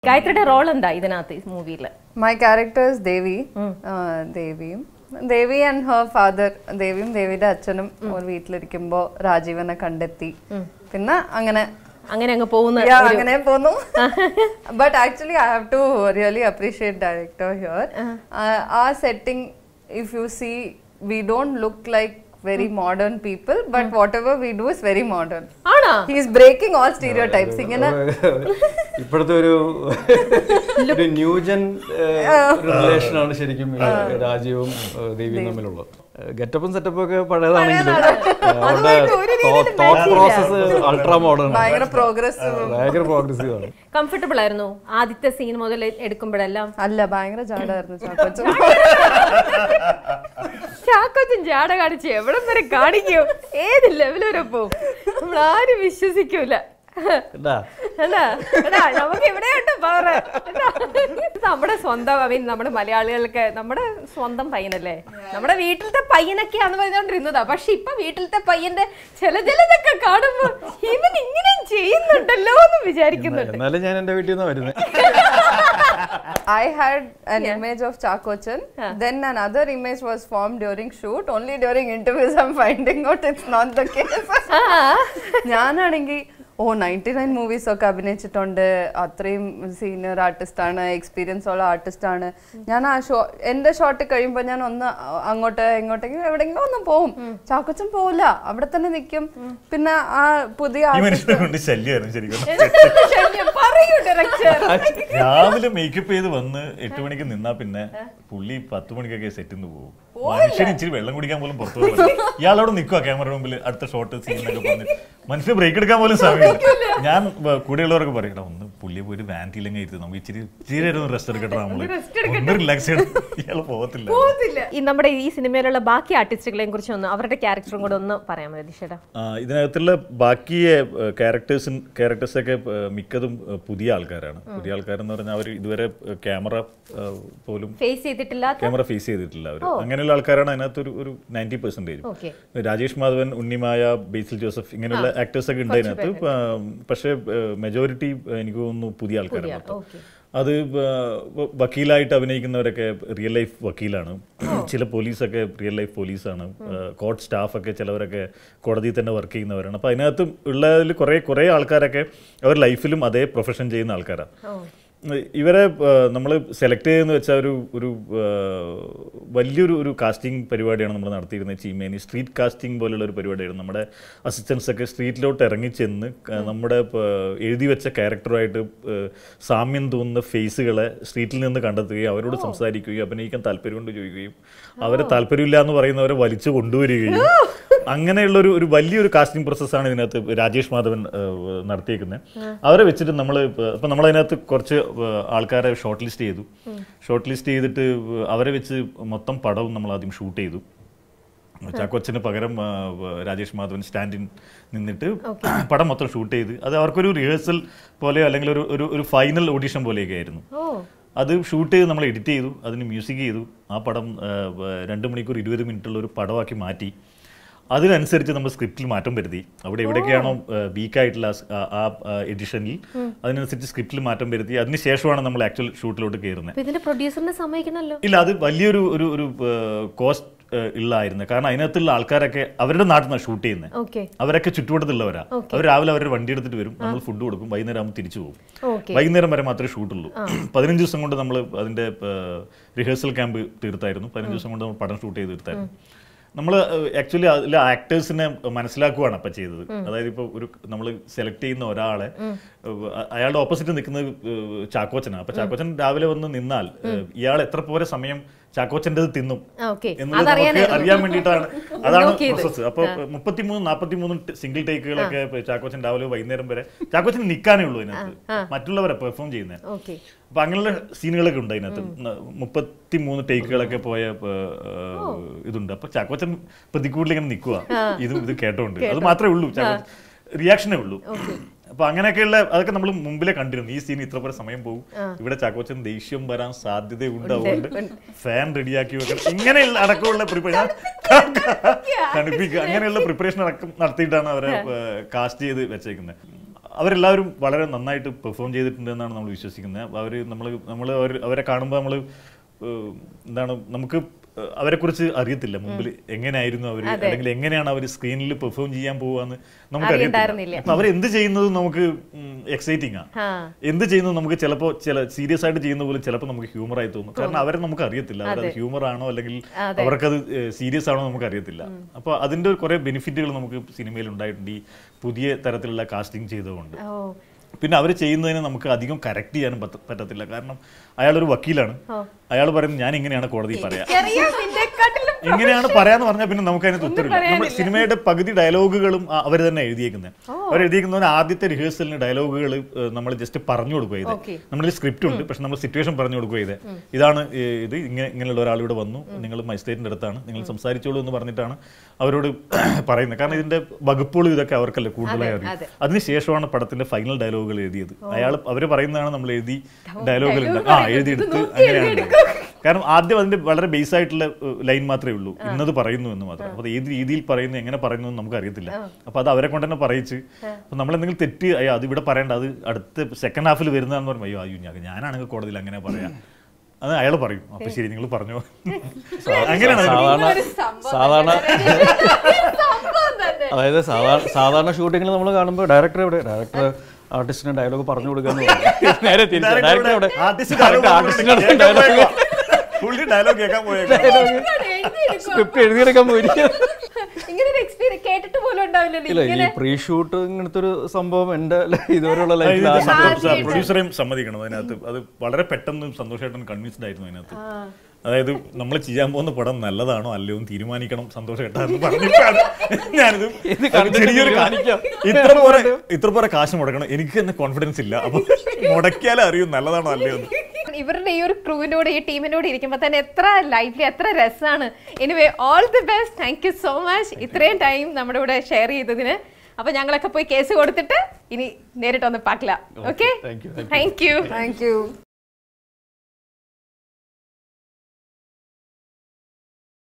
ഗായത്രിയുടെ role എന്താ ഇതിനകത്ത് മൂവിയിൽ My character is Devi. Uh, ദേവിയും ദേവി ആൻഡ് ഹർ ഫാദർ ദേവിയും ദേവിയുടെ അച്ഛനും ഒരു വീട്ടിലിരിക്കുമ്പോ രാജീവനെ കണ്ടെത്തി പിന്നെ അങ്ങനെ അങ്ങനെ അങ്ങ് പോകുന്ന Yeah, അങ്ങനെ പോന്നു but actually I have to really appreciate director here ആ setting if you see we don't look like very modern people but whatever we do is very modern ആണോ he is breaking all stereotypes ഇങ്ങനെ ഇപ്പോഴത്തെ ഒരു ഒരു new gen relation ആണ് ശരിക്കും ഈ രാജീവും ഏഹ്, ദേവിയും തമ്മിലുള്ളത് ഗെറ്റപ്പും സെറ്റപ്പും ഒക്കെ പഴയതാണെങ്കിലും അവരുടെ തോട്ട് പ്രോസസ് അൾട്രാ മോഡേൺ ഭയങ്കര പ്രോഗ്രസ് ഭയങ്കര പ്രോഗ്രസീവ് ആണ് കംഫർട്ടബിൾ ആയിരുന്നു ആദ്യത്തെ സീൻ മുതൽ എടുക്കുമ്പോഴെല്ലാം അല്ല ഭയങ്കര ജാടായിരുന്നു ചാക്കോച്ചൻ ചാക്കോച്ചൻ ജാട കാണിച്ച് എവിടം വരെ കാണിക്കും ഏത് ലെവൽ വരെ പോവും നമ്മൾ ആരും വിശ്വസിക്കൂല കേട്ടാ അല്ല എടാ നമുക്ക് എവിടെയുണ്ട് പവർ നമ്മുടെ സ്വന്തം ഐ മീൻ നമ്മുടെ മലയാളികൾക്ക് നമ്മുടെ സ്വന്തം പയ്യനല്ലേ നമ്മുടെ വീട്ടിലത്തെ പയ്യനൊക്കെയാന്ന് പറഞ്ഞുകൊണ്ടിരുന്നതാ പക്ഷെ ഇപ്പൊ വീട്ടിലത്തെ പയ്യന്റെ ചില ചിലതൊക്കെ കാണുമ്പോ ഇവൻ ഇങ്ങനെ ചെയ്യുന്നുണ്ടല്ലോ എന്ന് വിചാരിക്കുന്നുണ്ട് എന്നാലും ഞാൻ എന്റെ വീട്ടിൽ നിന്നാണ് വരുന്നത് I had an image of Chakochan. Then another image was formed during shoot. Only during interviews I'm finding out it's not the case. ഞാനാണെങ്കിൽ ഓ നയൻറ്റി നയൻ മൂവീസ് ഒക്കെ അഭിനയിച്ചിട്ടുണ്ട് അത്രയും സീനിയർ ആർട്ടിസ്റ്റ് ആണ് എക്സ്പീരിയൻസ് ഉള്ള ആർട്ടിസ്റ്റ് ആണ് ഞാൻ ആ ഷോ എന്റെ ഷോട്ട് കഴിയുമ്പോൾ ഞാൻ ഒന്ന് അങ്ങോട്ട് ഇങ്ങോട്ടെങ്കിലും എവിടെയെങ്കിലും ഒന്ന് പോവും ചാക്കോച്ചൻ പോവില്ല അവിടെ തന്നെ നിൽക്കും പിന്നെ ആ പുതിയ ഈ artist- മനുഷ്യനെ കൊണ്ട് ശല്യമായിരുന്നു ശരിക്കും ശല്യം പറയൂ ഡയറക്ടർ രാവിലെ മേക്കപ്പ് ചെയ്ത് വന്ന് എട്ട് മണിക്ക് നിന്നാ പിന്നെ പുള്ളി പത്ത് മണിക്കൊക്കെ സെറ്റിൽ നിന്ന് പോകും മനുഷ്യന് ഇച്ചിരി വെള്ളം കുടിക്കാൻ പോലും പുറത്തു പോകും ഇയാളവിടെ നിൽക്കുക ക്യാമറ മുമ്പിൽ അടുത്ത ഷോട്ട് സീൻ എന്നൊക്കെ പറഞ്ഞ് മനുഷ്യന് ബ്രേക്ക് എടുക്കാൻ പോലും സമയമില്ല ഞാൻ വ- കൂടെയുള്ളവർക്ക് പറയണം ഒന്ന് പുള്ളിയെ പോയി വാൻറ്റിയിലങ്ങ് ഇരുത്ത് നമുക്ക് ഇച്ചിരി ഇച്ചിരി നേരം ഒന്ന് റെസ്റ്റ് എടുക്കട്ടെ നമ്മള് ഒന്ന് റിലാക്സ് ചെയ്യണം ഇയാൾ പോകത്തില്ല ഈ നമ്മുടെ ഈ സിനിമയിലുള്ള ബാക്കി ആർട്ടിസ്റ്റുകളെയും കുറിച്ച് ഒന്ന് അവരുടെ ക്യാരക്ടറും കൂടെ ഒന്ന് പറയാമോ ദിശയുടെ ആ, ഇതിനകത്തുള്ള ബാക്കി ക്യാരക്ടേഴ്സും ക്യാരക്ടേഴ്സൊക്കെ മിക്കതും ഏഹ്, പുതിയ ആൾക്കാരാണ് പുതിയ ആൾക്കാരെന്ന് പറഞ്ഞാൽ അവർ ഇതുവരെ ക്യാമറ പോലും ഫേസ് ചെയ്തിട്ടില്ലാത്ത ക്യാമറ ഫേസ് ചെയ്തിട്ടില്ല അവർ അങ്ങനെയുള്ള ആൾക്കാരാണ് അതിനകത്ത് ഒരു ഒരു ninety percentage okay Rajesh Madhavan Unnimaya Basil Joseph ഇങ്ങനെയുള്ള ആക്ടേഴ്സ് ഒക്കെ ഉണ്ട് അതിനകത്ത് ആ, പക്ഷേ മെജോറിറ്റി എനിക്ക് തോന്നുന്നു പുതിയ ആൾക്കാരാണ് മൊത്തം. ഓക്കെ അത് ആ, വ- വക്കീലായിട്ട് അഭിനയിക്കുന്നവരൊക്കെ റിയൽ ലൈഫ് വക്കീലാണ് ചില പോലീസൊക്കെ റിയൽ ലൈഫ് പോലീസാണ് കോർട്ട് സ്റ്റാഫൊക്കെ ചിലവരൊക്കെ കോടതിയിൽ തന്നെ വർക്ക് ചെയ്യുന്നവരാണ് അപ്പോൾ അതിനകത്ത് ഉള്ളതിൽ കുറേ കുറേ ആൾക്കാരൊക്കെ അവർ ലൈഫിലും അതേ പ്രൊഫഷൻ ചെയ്യുന്ന ആൾക്കാരാണ് ഇവരെ നമ്മൾ സെലക്ട് ചെയ്തെന്ന് വെച്ചാൽ ഒരു ഒരു ആ, വലിയൊരു ഒരു കാസ്റ്റിംഗ് പരിപാടിയാണ് നമ്മൾ നടത്തിയിരുന്നത് ചീമേനി സ്ട്രീറ്റ് കാസ്റ്റിംഗ് പോലുള്ള ഒരു പരിപാടിയായിരുന്നു നമ്മുടെ അസിസ്റ്റൻസ് ഒക്കെ സ്ട്രീറ്റിലോട്ട് ഇറങ്ങിച്ചെന്ന് ക- നമ്മുടെ ആ, എഴുതി വെച്ച ക്യാരക്ടറുമായിട്ട് ആ, സാമ്യം തോന്നുന്ന ഫേസുകളെ സ്ട്രീറ്റിൽ നിന്ന് കണ്ടെത്തുകയും അവരോട് സംസാരിക്കുകയും അഭിനയിക്കാൻ താല്പര്യമുണ്ട് ചോദിക്കുകയും അവരെ താല്പര്യമില്ല എന്ന് പറയുന്നവരെ വലിച്ചു കൊണ്ടുവരികയും അങ്ങനെയുള്ള ഒരു ഒരു വലിയൊരു കാസ്റ്റിംഗ് പ്രോസസ്സാണ് ഇതിനകത്ത് രാജേഷ് മാധവൻ ആ, നടത്തിയേക്കുന്നത് അവരെ വെച്ചിട്ട് നമ്മൾ ഇപ്പം നമ്മൾ അതിനകത്ത് കുറച്ച് ആ, ആൾക്കാരെ ഷോർട്ട് ലിസ്റ്റ് ചെയ്തു ഷോർട്ട് ലിസ്റ്റ് ചെയ്തിട്ട് അവരെ വെച്ച് മൊത്തം പടവും നമ്മൾ ആദ്യം ഷൂട്ട് ചെയ്തു ചാക്കോച്ചന് പകരം ആ, രാജേഷ് മാധവൻ സ്റ്റാൻഡിൻ നിന്നിട്ട് പടം മൊത്തം ഷൂട്ട് ചെയ്ത് അത് അവർക്കൊരു റിഹേഴ്സൽ പോലെയോ അല്ലെങ്കിൽ ഒരു ഒരു ഒരു ഫൈനൽ ഓഡീഷൻ പോലെയൊക്കെ ആയിരുന്നു ഓ അത് ഷൂട്ട് ചെയ്ത് നമ്മൾ എഡിറ്റ് ചെയ്തു അതിന് മ്യൂസിക് ചെയ്തു ആ പടം ആ, വ- രണ്ട് മണിക്കൂർ ഇരുപത് മിനിറ്റുള്ള ഒരു പടമാക്കി മാറ്റി അതിനനുസരിച്ച് നമ്മൾ സ്ക്രിപ്റ്റിൽ മാറ്റം വരുത്തി അവിടെ എവിടെയൊക്കെയാണോ വീക്കായിട്ടുള്ള ആ എഡിഷനിൽ അതിനനുസരിച്ച് സ്ക്രിപ്റ്റിൽ മാറ്റം വരുത്തി അതിനുശേഷമാണ് നമ്മൾ ആക്ച്വൽ ഷൂട്ടിലോട്ട് കയറുന്നത് അപ്പൊ ഇതിന്റെ പ്രൊഡ്യൂസറിനെ സമ്മതിക്കണല്ലോ ഇല്ല അത് വലിയൊരു ഒരു ഒരു കോസ്റ്റ് ഉള്ളായിരുന്നു കാരണം അതിനകത്തുള്ള ആൾക്കാരൊക്കെ അവരുടെ നാട്ടിൽ നിന്നാണ് ഷൂട്ട് ചെയ്യുന്നത് ഓക്കെ അവരൊക്കെ ചുറ്റുവട്ടത്തുള്ളവരാ അവർ രാവിലെ അവരുടെ വണ്ടി എടുത്തിട്ട് വരും നമ്മൾ ഫുഡ് കൊടുക്കും വൈകുന്നേരം ആകുമ്പോൾ തിരിച്ചു പോകും ഓക്കെ വൈകുന്നേരം വരെ മാത്രമേ ഷൂട്ടുള്ളൂ പതിനഞ്ച് ദിവസം കൊണ്ട് നമ്മൾ അതിന്റെ റിഹേഴ്സൽ ക്യാമ്പ് തീർത്തായിരുന്നു പതിനഞ്ച് ദിവസം കൊണ്ട് നമ്മൾ പടം ഷൂട്ട് ചെയ്ത് തീർത്തായിരുന്നു നമ്മൾ ആക്ച്വലി അതിലെ ആക്ടേഴ്സിനെ മനസ്സിലാക്കുകയാണ് അപ്പം ചെയ്തത് അതായത് ഇപ്പോൾ ഒരു നമ്മൾ സെലക്ട് ചെയ്യുന്ന ഒരാളെ ഏഹ്, അയാളുടെ ഓപ്പോസിറ്റ് നിൽക്കുന്നത് ഏഹ്, ചാക്കോച്ചനാണ് അപ്പൊ ചാക്കോച്ചൻ രാവിലെ വന്ന് നിന്നാൽ ഏഹ്, ഇയാൾ എത്ര പോരെ സമയം ചാക്കോച്ചൻ്റെത് തിന്നും ഓക്കെ എന്നുള്ളത് നമുക്ക് അറിയാൻ വേണ്ടിയിട്ടാണ് അതാണ് നോക്കിയത്. പ്രോസസ്സ് അപ്പൊ മുപ്പത്തിമൂന്ന് നാപ്പത്തിമൂന്ന് സിംഗിൾ ടേക്കുകളൊക്കെ ചാക്കോച്ചൻ രാവിലെ വൈകുന്നേരം വരെ ചാക്കോച്ചൻ നിൽക്കാനേ ഉള്ളൂ ഇതിനകത്ത് മറ്റുള്ളവരെ പെർഫോം ചെയ്യുന്നത് ഓക്കെ അപ്പൊ അങ്ങനെയുള്ള സീനുകളൊക്കെ ഉണ്ട് അതിനകത്ത് മുപ്പത്തി മൂന്ന് ടേക്കുകളൊക്കെ പോയ ഏഹ്, ഇതുണ്ട് അപ്പൊ ചാക്കോച്ചൻ പ്രതിക്കൂട്ടിൽ ഇങ്ങനെ നിൽക്കുക ഇത് ഇത് കേട്ടോണ്ട് അത് മാത്രമേ ഉള്ളൂ റിയാക്ഷനേ ഉള്ളൂ അപ്പൊ അങ്ങനെയൊക്കെയുള്ള അതൊക്കെ നമ്മൾ മുമ്പിലെ കണ്ടിരുന്നു ഈ സീൻ ഇത്ര പോലെ സമയം പോകും ഇവിടെ ചാക്കോച്ചൻ ദേഷ്യം വരാൻ സാധ്യതയുണ്ട് അതുകൊണ്ട് ഫാൻ റെഡിയാക്കി വെക്കണം ഇങ്ങനെയുള്ള അടക്കമുള്ള പ്രിപ്പറേഷൻ തണുപ്പിക്കുക അങ്ങനെയുള്ള പ്രിപ്പറേഷൻ അടക്കം നടത്തിയിട്ടാണ് അവരെ കാസ്റ്റ് ചെയ്ത് വെച്ചേക്കുന്നത് അവരെല്ലാവരും വളരെ നന്നായിട്ട് പെർഫോം ചെയ്തിട്ടുണ്ട് എന്നാണ് നമ്മൾ വിശ്വസിക്കുന്നത് അവർ നമ്മൾ നമ്മൾ അവർ അവരെ കാണുമ്പോൾ നമ്മൾ എന്താണ് നമുക്ക് അവരെക്കുറിച്ച് അറിയത്തില്ല മുമ്പിൽ എങ്ങനെയായിരുന്നു അവർ അല്ലെങ്കിൽ എങ്ങനെയാണ് അവർ സ്ക്രീനിൽ പെർഫോം ചെയ്യാൻ പോവാന്ന് നമുക്ക് അറിയണ്ടായിരുന്നില്ല. അറിയത്തില്ല അവരെന്ത് ചെയ്യുന്നത് നമുക്ക് എക്സൈറ്റിംഗ് ആണ് ആ എന്ത് ചെയ്യുന്നത് നമുക്ക് ചിലപ്പോൾ ചില സീരിയസ് ആയിട്ട് ചെയ്യുന്ന പോലും ചിലപ്പോൾ നമുക്ക് ഹ്യൂമർ ആയി തോന്നും കാരണം അവരെ നമുക്ക് അറിയത്തില്ല അവരത് ഹ്യൂമർ ആണോ അല്ലെങ്കിൽ അവർക്കത് സീരിയസ് ആണോ നമുക്ക് അറിയത്തില്ല അപ്പോൾ അതിന്റെ കുറെ ബെനിഫിറ്റുകൾ നമുക്ക് സിനിമയിൽ ഉണ്ടായിട്ടുണ്ട് ഈ പുതിയ തരത്തിലുള്ള കാസ്റ്റിംഗ് ചെയ്തുകൊണ്ട് ഓ പിന്നെ അവർ ചെയ്യുന്നതിന് നമുക്ക് അധികം കറക്റ്റ് ചെയ്യാനും പറ്റ- പറ്റത്തില്ല കാരണം അയാൾ ഒരു വക്കീലാണ് അയാൾ പറയുന്നത് ഞാൻ ഇങ്ങനെയാണ് കോടതി പറയാ ചെറിയ നിന്നെക്കാട്ടിലും എങ്ങനെയാണ് പറയാന്ന് പറഞ്ഞാൽ പിന്നെ നമുക്ക് അതിനകത്ത് ഉത്തരവില്ല നമ്മൾ സിനിമയുടെ പകുതി ഡയലോഗുകളും അവർ തന്നെ എഴുതിയേക്കുന്നത് അവർ എഴുതിയിരിക്കുന്നതിന് ആദ്യത്തെ റിഹേഴ്സലിന് ഡയലോഗുകൾ നമ്മൾ ജസ്റ്റ് പറഞ്ഞു കൊടുക്കുക ചെയ്തത് Okay. നമ്മുടെ സ്ക്രിപ്റ്റ് ഉണ്ട് പക്ഷെ നമ്മൾ സിറ്റുവേഷൻ പറഞ്ഞു കൊടുക്കുക ചെയ്തത് ഇതാണ് ഏ, ഇത് ഇങ്ങനെ ഇങ്ങനെയുള്ള ഒരാൾ ഇവിടെ വന്നു നിങ്ങൾ മജിസ്ട്രേറ്റിന്റെ അടുത്താണ് നിങ്ങൾ സംസാരിച്ചോളൂ എന്ന് പറഞ്ഞിട്ടാണ് അവരോട് പറയുന്നത് കാരണം ഇതിന്റെ വകുപ്പുകളും ഇതൊക്കെ അവർക്കല്ലേ കൂടുതലായി അറിയും അതെ. അതിനുശേഷമാണ് പടത്തിന്റെ ഫൈനൽ ഡയലോഗുകൾ എഴുതിയത് അയാൾ അവർ പറയുന്നതാണ് നമ്മൾ എഴുതി ഡയലോഗുകൾ ആ എഴുതിയെടുത്ത് അങ്ങനെയാണ് കാരണം ആദ്യം അതിന്റെ വളരെ ബേസ് ആയിട്ടുള്ള ലൈൻ മാത്രമേ ഉള്ളൂ ഇന്നത് പറയുന്നു എന്ന് മാത്രം അപ്പൊ അത് ഏത് രീതിയിൽ പറയുന്നു എങ്ങനെ പറയുന്നു എന്ന് നമുക്ക് അറിയത്തില്ല അപ്പൊ അത് അവരെ കൊണ്ട് തന്നെ പറയിച്ച് അപ്പൊ നമ്മൾ എന്തെങ്കിലും തെറ്റ് അയ്യോ അത് ഇവിടെ പറയേണ്ട അത് അടുത്ത സെക്കൻഡ് ഹാഫിൽ വരുന്നതെന്ന് പറയുമ്പോൾ അയ്യോ അയ്യോ ഞാൻ ഞാനാണെങ്കിൽ കോടതിയിൽ അങ്ങനെ പറയാം അത് അയാൾ പറയും അപ്പൊ ശരി നിങ്ങൾ പറഞ്ഞോ അങ്ങനെയാണ് അത് സാധാരണ ഒരു സംഭവം സാധാരണ സംഭവം തന്നെ അതായത് സാധാരണ സാധാരണ ഷൂട്ടിങ്ങിൽ നമ്മൾ കാണുമ്പോൾ ഡയറക്ടർ എവിടെ ഡയറക്ടർ ആർട്ടിസ്റ്റിന് ഡയലോഗ് പറഞ്ഞു കൊടുക്കാന്ന് പറയും. നേരെ തിരിച്ചു ഡയറക്ടർ എവിടെ ആർട്ടിസ്റ്റ് Direct artist ന് dialogue പുള്ളി ഡയലോഗ് കേൾക്കാൻ പോയേക്കാം സ്ക്രിപ്റ്റ് എഴുതിയെടുക്കാൻ പോയിരിക്കും ഇങ്ങനെ ഒരു എക്സ്പീരിയൻസ് കേട്ടിട്ട് പോലും ഉണ്ടാവില്ലല്ലോ ഇല്ല ഈ ഇങ്ങനെ പ്രീ ഷൂട്ട് ഇങ്ങനത്തെ ഒരു സംഭവം എന്റെ ഇതുവരെയുള്ള ലൈഫിൽ പ്രൊഡ്യൂസറെയും സമ്മതിക്കണം അതിനകത്ത് അത് വളരെ പെട്ടെന്ന് സന്തോഷമായിട്ട് കൺവിൻസ്ഡ് ആയിരുന്നു അതിനകത്ത് അതായത് നമ്മൾ ചെയ്യാൻ പോകുന്ന പടം നല്ലതാണോ അല്ലയോ എന്ന് തീരുമാനിക്കണം സന്തോഷമായിട്ട് എന്ന് പറഞ്ഞിട്ടാണ് ഞാനിത് ഇത് അത് കണ്ടിട്ട് ചെറിയൊരു കാ- തീരുമാനിക്കാം. ഇത്ര പോരെ ഇത്ര പോരെ കാശ് മുടക്കണം എനിക്ക് തന്നെ കോൺഫിഡൻസ് ഇല്ല അപ്പൊ മുടക്കിയാലേ അറിയൂ നല്ലതാണോ അല്ലയോ എന്ന് ഇവരുടെ ഈ ഒരു ക്രൂവിന്റെ കൂടെ ഈ ടീമിന്റെ കൂടെ ഇരിക്കുമ്പോൾ തന്നെ എത്ര ലൈഫ്ലി എത്ര രസമാണ് anyway all the best thank you so much ഇത്രയും ടൈം നമ്മുടെ കൂടെ ഷെയർ ചെയ്തതിന് അപ്പൊ ഞങ്ങളൊക്കെ പോയി കേസ് കൊടുത്തിട്ട് ഇനി നേരിട്ടൊന്ന് പാക്കില്ല okay Thank you, thank you Thank you.